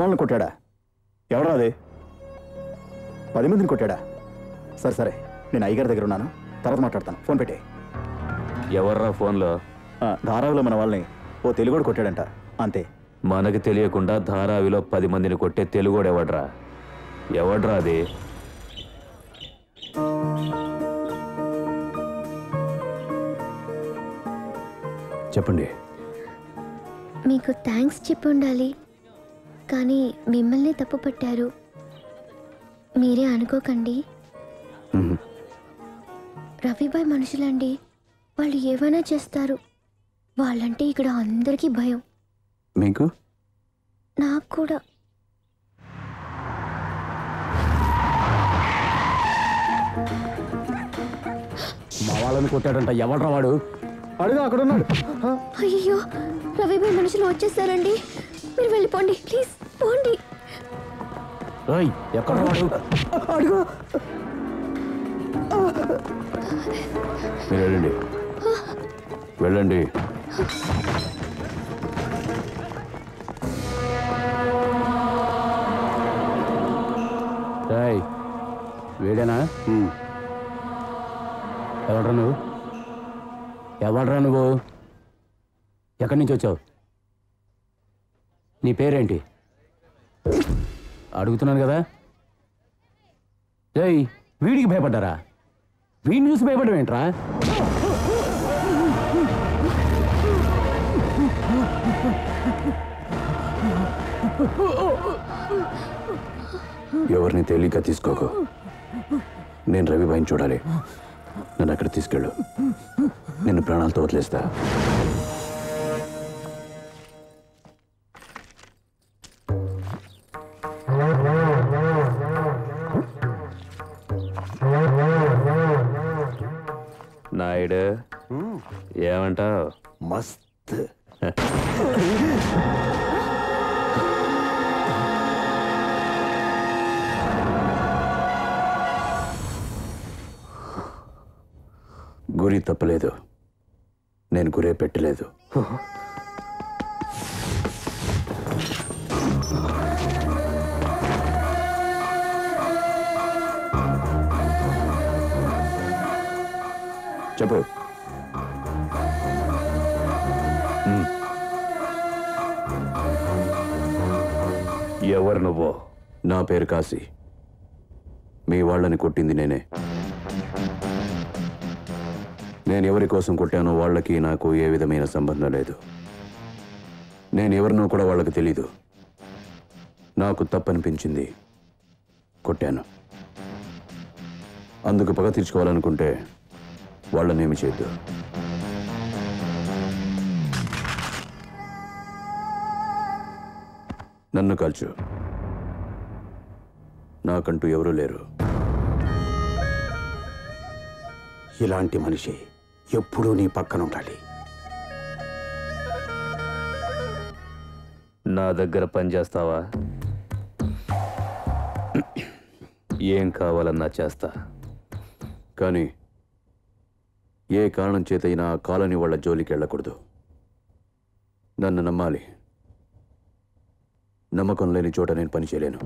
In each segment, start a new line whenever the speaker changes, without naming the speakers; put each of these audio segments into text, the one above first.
వాళ్ళని కొట్టాడా ఎవరా అది పది మందిని కొట్టాడా సరే సరే నేను అయ్యగారి దగ్గర ఉన్నాను తర్వాత మాట్లాడతాను ఫోన్ పెట్టే
ఎవర్రా ఫోన్లో
ధారావిలో మన వాళ్ళని ఓ తెలుగుడు కొట్టాడంట అంతే
మనకు తెలియకుండా ధారావిలో పది మందిని కొట్టే తెలుగోడు ఎవడ్రా ఎవడ్రా అది
చెప్పండి
మీకు థ్యాంక్స్ చెప్పి ఉండాలి కానీ మిమ్మల్ని తప్పు పట్టారు మీరే అనుకోకండి
మ్మ్.
రవిబాయ్ మనుషులండి వాళ్ళు ఏమైనా చేస్తారు వాళ్ళంటే ఇక్కడ అందరికీ భయం
మీకు
నాకు కూడా
మా వాళ్ళని కొట్టాడంట ఎవడ్రా వాడు
అడుగు అక్కడ ఉన్నాడు
అయ్యో రవిబాయ్ మనుషులు వచ్చేసారండి మీరు వెళ్ళిపోండి ప్లీజ్ పోండి
ఓయ్ ఎక్కడ వాడు
మీరు వెళ్ళండి వెళ్ళండి
రాయ్ వీడేనా ఎవడ్రా నువ్వు ఎవడ్రా నువ్వు ఎక్కడి నుంచి వచ్చావు నీ పేరేంటి అడుగుతున్నాను కదా ఏయ్ వీడికి భయపడ్డారా వీడిని చూసి భయపడడం ఏంట్రా
ఎవరిని తేలిక తీసుకోకు నేను రవిబాయిని చూడాలి నన్ను అక్కడ తీసుకెళ్ళు నిన్ను ప్రాణాలతో వదిలేస్తా నాయుడు ఏమంటావు
మస్త్
గురి తప్పలేదు నేను గురే పెట్టలేదు చెప్పు ఉమ్. ఎవరు నువ్వు నా పేరు కాశీ మీ వాళ్ళని కొట్టింది నేనే నేను ఎవరి కోసం కొట్టానో వాళ్ళకి నాకు ఏ విధమైన సంబంధం లేదు నేను ఎవరినో కూడా వాళ్ళకి తెలీదు నాకు తప్పనిపించింది కొట్టాను అందుకు పగ తీర్చుకోవాలనుకుంటే వాళ్ళనేమి చేయొద్దు నన్ను కాల్చు నాకంటూ ఎవరూ లేరు
ఇలాంటి మనిషి ఎప్పుడూ నీ పక్కన ఉండాలి
నా దగ్గర పనిచేస్తావా ఏం కావాలన్నా చేస్తా కానీ ఏ కారణం చేతైనా ఆ కాలనీ వాళ్ళ జోలికి వెళ్ళకూడదు నన్ను నమ్మాలి నమ్మకం లేని చోట నేను పని చేయలేను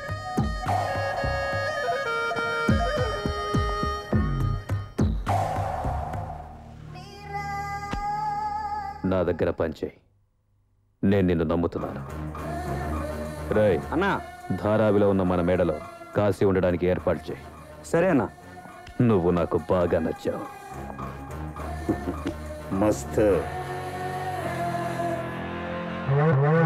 నా దగ్గర పనిచేయి నేను నిన్ను నమ్ముతున్నాను రేయ్
అన్నా
ధారావిలో ఉన్న మన మేడలో కాశీ ఉండడానికి ఏర్పాటు చేయి
సరే అన్నా
నువ్వు నాకు బాగా నచ్చావు
మస్త్